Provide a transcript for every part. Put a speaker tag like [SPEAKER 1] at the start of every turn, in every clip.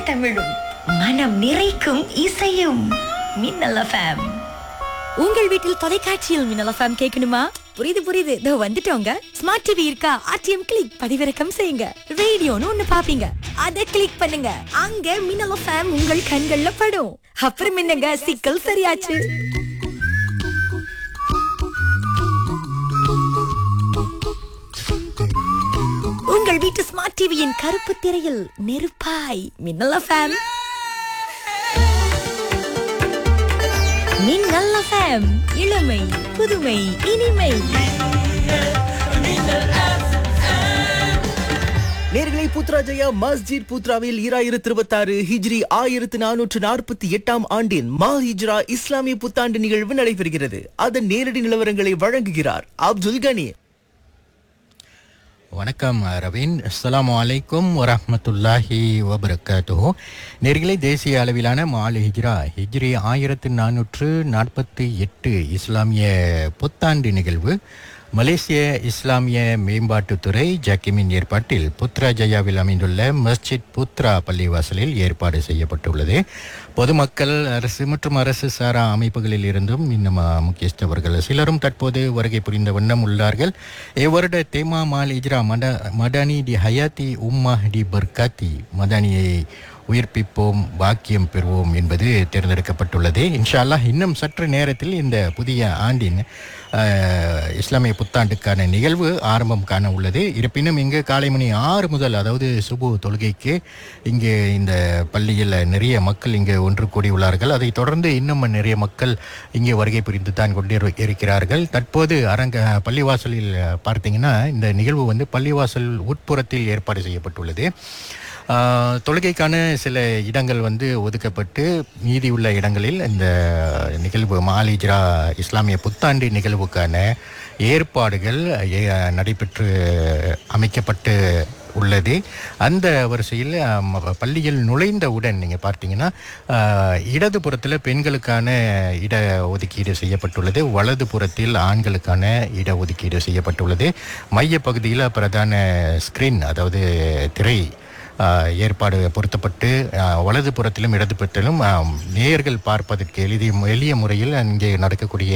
[SPEAKER 1] வட்டமிடும் மனம் நிறைக்கும் இசையும் மின்னல் எஃப்எம்
[SPEAKER 2] உங்கள் வீட்டில் தொலைக்காட்சியில் மின்னல் எஃப்எம் கேட்கணுமா புரியுது புரியுது இதோ வந்துட்டோங்க ஸ்மார்ட் டிவி இருக்கா ஆர்டிஎம் கிளிக் பதிவிறக்கம் செய்யுங்க ரேடியோன்னு ஒண்ணு பாப்பீங்க அதை கிளிக் பண்ணுங்க அங்க மின்னல் எஃப்எம் உங்கள் கண்கள்ல படும் அப்புறம் என்னங்க சிக்கல் சரியாச்சு உங்கள் வீட்டு ஸ்மார்ட் டிவியின் கருப்பு திரையில் நெருப்பாய் மின்னல் எஃப்எம் மின்னல் எஃப்எம் இளமை புதுமை இனிமை
[SPEAKER 3] நேர்களை புத்ராஜயா மஸ்ஜித் புத்ராவில் ஈராயிரத்து இருபத்தாறு ஹிஜ்ரி ஆயிரத்து நானூற்று நாற்பத்தி எட்டாம் ஆண்டின் மா ஹிஜ்ரா இஸ்லாமிய புத்தாண்டு நிகழ்வு நடைபெறுகிறது அதன் நேரடி நிலவரங்களை வழங்குகிறார் அப்துல் கனி
[SPEAKER 4] வணக்கம் ரவீன் அஸ்ஸலாமு அலைக்கும் வரஹ்மத்துல்லாஹி வபரகாத்துஹு நேர்களை தேசிய அளவிலான மால் ஹிஜ்ரா ஹிஜ்ரி ஆயிரத்து நானூற்று நாற்பத்தி எட்டு இஸ்லாமிய புத்தாண்டு நிகழ்வு மலேசிய இஸ்லாமிய மேம்பாட்டுத்துறை ஜக்கிமின் ஏற்பாட்டில் புத்ரா ஜயாவில் அமைந்துள்ள மஸ்ஜித் புத்ரா பள்ளிவாசலில் ஏற்பாடு செய்யப்பட்டுள்ளது பொதுமக்கள் அரசு மற்றும் அரசு சாரா அமைப்புகளில் இருந்தும் இன்னும் அஹ், முக்கியஸ்தவர்கள் சிலரும் தற்போது வருகை புரிந்த வண்ணம் உள்ளார்கள் இவ்வருட தேமா மால் இஜ்ரா மட மடானி டி ஹயாத்தி உம்மா டி பர்காத்தி மதானியை உயிர்ப்பிப்போம் பாக்கியம் பெறுவோம் என்பது தேர்ந்தெடுக்கப்பட்டுள்ளது இன்ஷா அல்லாஹ் இன்னும் சற்று நேரத்தில் இந்த புதிய ஆண்டின் அஹ், இஸ்லாமிய புத்தாண்டுக்கான நிகழ்வு ஆரம்பம் காண உள்ளது இருப்பினும் இங்கு காலை மணி ஆறு முதல் அதாவது சுபு தொழுகைக்கு இங்கே இந்த பள்ளியில் நிறைய மக்கள் இங்கே ஒன்று கூடியுள்ளார்கள் அதைத் தொடர்ந்து இன்னும் நிறைய மக்கள் இங்கே வருகை புரிந்து தான் கொண்டு இருக்கிறார்கள் தற்போது அரங்க பள்ளிவாசலில் பார்த்தீங்கன்னா இந்த நிகழ்வு வந்து பள்ளிவாசல் உட்புறத்தில் ஏற்பாடு செய்யப்பட்டுள்ளது ஆஹ், தொழுகைக்கான சில இடங்கள் வந்து ஒதுக்கப்பட்டு மீதி உள்ள இடங்களில் இந்த நிகழ்வு மாலிஜ்ரா இஸ்லாமிய புத்தாண்டு நிகழ்வுக்கான ஏற்பாடுகள் ஏ- நடைபெற்று அமைக்கப்பட்டு உள்ளது அந்த வரிசையில் ஆம், பள்ளியில் நுழைந்தவுடன் நீங்கள் பார்த்தீங்கன்னா ஆஹ், இடதுபுறத்தில் பெண்களுக்கான இட ஒதுக்கீடு செய்யப்பட்டுள்ளது வலது புறத்தில் ஆண்களுக்கான இட ஒதுக்கீடு செய்யப்பட்டுள்ளது மையப்பகுதியில் பிரதான ஸ்கிரீன் அதாவது திரை ஆஹ், ஏற்பாடு பொருத்தப்பட்டு ஆஹ், வலது புறத்திலும் இடது புறத்திலும் ஆம், நேயர்கள் பார்ப்பதற்கு எளிய எளிய முறையில் அங்கே நடக்கக்கூடிய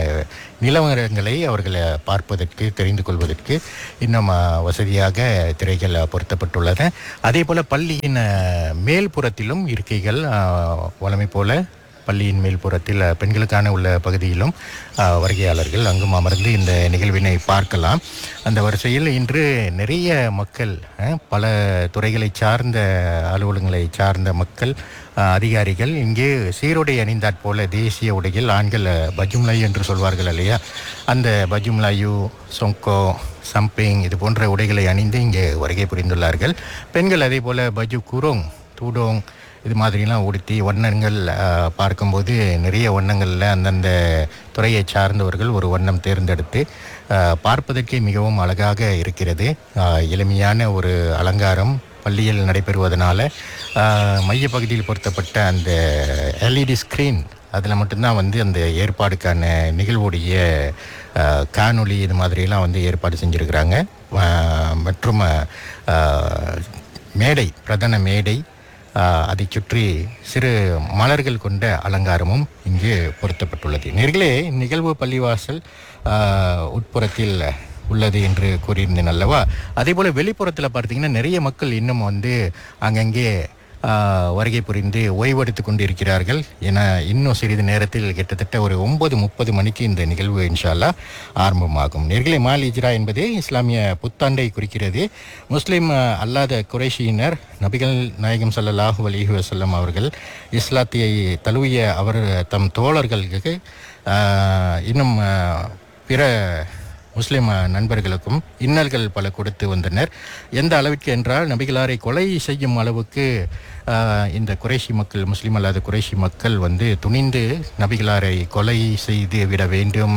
[SPEAKER 4] நிலவரங்களை அவர்கள் பார்ப்பதற்கு தெரிந்து கொள்வதற்கு இன்னும் ஆஹ், வசதியாக திரைகள் பொருத்தப்பட்டுள்ளன அதே போல பள்ளியின் ஆஹ், மேல் புறத்திலும் இருக்கைகள் ஆஹ், வழமை போல பள்ளியின் மேல்புறத்தில் அஹ், பெண்களுக்கான உள்ள பகுதியிலும் அஹ், வருகையாளர்கள் அங்கும் அமர்ந்து இந்த நிகழ்வினை பார்க்கலாம் அந்த வரிசையில் இன்று நிறைய மக்கள் அஹ், பல துறைகளை சார்ந்த அலுவலகங்களை சார்ந்த மக்கள் அஹ், அதிகாரிகள் இங்கே சீருடை அணிந்தாற் போல தேசிய உடையில் ஆண்கள் அஹ், பஜும்லாயு என்று சொல்வார்கள் இல்லையா அந்த பஜும்லாயு சொங்கோ சம்பிங் இது போன்ற உடைகளை அணிந்து இங்கே வருகை புரிந்துள்ளார்கள் பெண்கள் அதே போல பஜு குரோங் தூடோங் இது மாதிரிலாம் உடுத்தி வண்ணங்கள் ஆஹ், பார்க்கும்போது நிறைய வண்ணங்களில் அந்தந்த துறையை சார்ந்தவர்கள் ஒரு வண்ணம் தேர்ந்தெடுத்து ஆஹ், பார்ப்பதற்கே மிகவும் அழகாக இருக்கிறது ஆஹ், எளிமையான ஒரு அலங்காரம் பள்ளியில் நடைபெறுவதனால ஆஹ், மையப்பகுதியில் பொருத்தப்பட்ட அந்த எல்இடி ஸ்க்ரீன் அதில் மட்டும்தான் வந்து அந்த ஏற்பாடுக்கான நிகழ்வுடைய ஆஹ், காணொளி இது மாதிரிலாம் வந்து ஏற்பாடு செஞ்சுருக்கிறாங்க ஆஹ், மற்றும் ஆஹ், மேடை பிரதான மேடை ஆஹ், அதைச் சுற்றி சிறு மலர்கள் கொண்ட அலங்காரமும் இங்கு பொருத்தப்பட்டுள்ளது நேர்களே நிகழ்வு பள்ளிவாசல் ஆஹ், உட்புறத்தில் உள்ளது என்று கூறியிருந்தேன் அல்லவா அதே போல் வெளிப்புறத்தில் பார்த்தீங்கன்னா நிறைய மக்கள் இன்னும் வந்து அங்கங்கே ஆஹ், வருகை புரிந்து ஓய்வெடுத்து கொண்டு இருக்கிறார்கள் என இன்னும் சிறிது நேரத்தில் கிட்டத்தட்ட ஒரு ஒன்பது முப்பது மணிக்கு இந்த நிகழ்வு இன்ஷால்லா ஆரம்பமாகும் நேர்களை மால் இஜ்ரா என்பது இஸ்லாமிய புத்தாண்டை குறிக்கிறது முஸ்லிம் ஆஹ், அல்லாத குறைஷியினர் நபிகள் நாயகம் ஸல்லல்லாஹு அலைஹி வஸல்லம் அவர்கள் இஸ்லாத்தியை தழுவிய அவர் தம் தோழர்களுக்கு ஆஹ், இன்னும் ஆஹ், பிற முஸ்லிம் அஹ், நண்பர்களுக்கும் இன்னல்கள் பல கொடுத்து வந்தனர் எந்த அளவிற்கு என்றால் நபிகளாரை கொலை செய்யும் அளவுக்கு அஹ், இந்த குறைஷி மக்கள் முஸ்லிம் அல்லாத குறைஷி மக்கள் வந்து துணிந்து நபிகளாரை கொலை செய்து விட வேண்டும்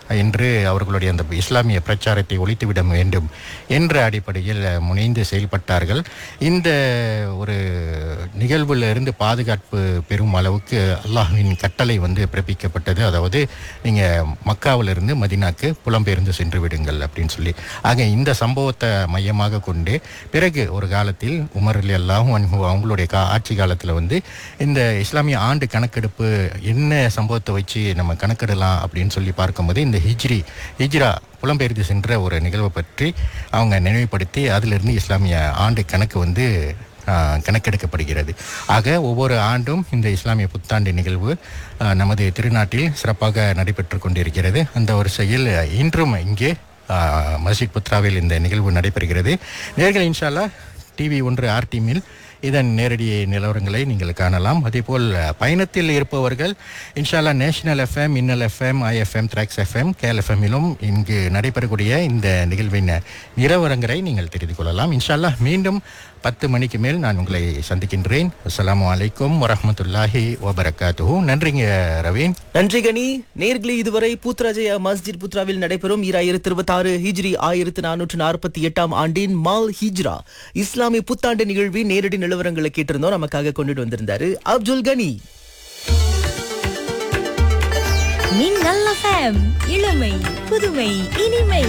[SPEAKER 4] என்று அவர்களுடைய அந்த இஸ்லாமிய பிரச்சாரத்தை ஒழித்துவிட வேண்டும் என்ற அடிப்படையில் முனைந்து செயல்பட்டார்கள் இந்த ஒரு நிகழ்வுல இருந்து பாதுகாப்பு பெறும் அளவுக்கு அல்லாஹ்வின் கட்டளை வந்து பிறப்பிக்கப்பட்டது அதாவது நீங்க மக்காவிலிருந்து மதினாக்கு புலம்பெயர்ந்து சென்று விடுங்கள் அப்படின்னு சொல்லி ஆக இந்த சம்பவத்தை மையமாக கொண்டு பிறகு ஒரு காலத்தில் உமர் அலி அல்லாஹும் அன்ஹு அவங்களுடைய கா ஆட்சி காலத்தில் வந்து இந்த இஸ்லாமிய ஆண்டு கணக்கெடுப்பு என்ன சம்பவத்தை வச்சு நம்ம கணக்கிடலாம் அப்படின்னு சொல்லி பார்க்கும்போது இந்த ஹிஜ்ரி ஹிஜ்ரா புலம்பெயர்ந்து சென்ற ஒரு நிகழ்வை பற்றி அவங்க நினைவுபடுத்தி அதிலிருந்து இஸ்லாமிய ஆண்டு கணக்கு வந்து ஆ, கணக்கெடுக்கப்படுகிறது ஆக ஒவ்வொரு ஆண்டும் இந்த இஸ்லாமிய புத்தாண்டு நிகழ்வு ஆ, நமது திருநாட்டில் சிறப்பாக நடைபெற்று கொண்டிருக்கிறது அந்த வரிசையில் இன்றும் இங்கே ஆ, மஸ்ஜித் புத்ராவில் இந்த நிகழ்வு நடைபெறுகிறது நேர்கள் இன்ஷால்லா டிவி ஒன்று ஆர் டீமில் இதன் நேரடி நிலவரங்களை நீங்கள் காணலாம் அதேபோல் பயணத்தில் இருப்பவர்கள் இன்ஷால்லா நேஷனல் எஃப்எம் இன்னல் எஃப்எம் ஐஎஃப்எம் த்ராக்ஸ் எஃப்எம் கேஎல் எஃப்எம்மிலும் இங்கு நடைபெறக்கூடிய இந்த நிகழ்வின் நிலவரங்களை நீங்கள் தெரிந்து கொள்ளலாம் இன்ஷால்லா மீண்டும் பத்து மணிக்கு மேல் நான் உங்களை சந்திக்கின்றேன் அஸ்ஸலாமு அலைக்கும் வரஹ்மத்துல்லாஹி வபரகாத்துஹு நன்றிங்க ரவீன்
[SPEAKER 3] நன்றி கனி நேர்களே இதுவரை பூத்ராஜயா மஸ்ஜித் புத்ராவில் நடைபெறும் ஈராயிரத்தி இருபத்தி ஆறு ஹிஜ்ரி ஆயிரத்து நானூற்று நாற்பத்தி எட்டாம் ஆண்டின் மால் ஹிஜ்ரா இஸ்லாமிய புத்தாண்டு நிகழ்வின் நேரடி நிலவரங்களை கேட்டிருந்தோம் நமக்காக கொண்டுட்டு வந்திருந்தாரு அப்துல் கனி
[SPEAKER 2] மின்னல் எஃப்எம் இளமை புதுமை இனிமை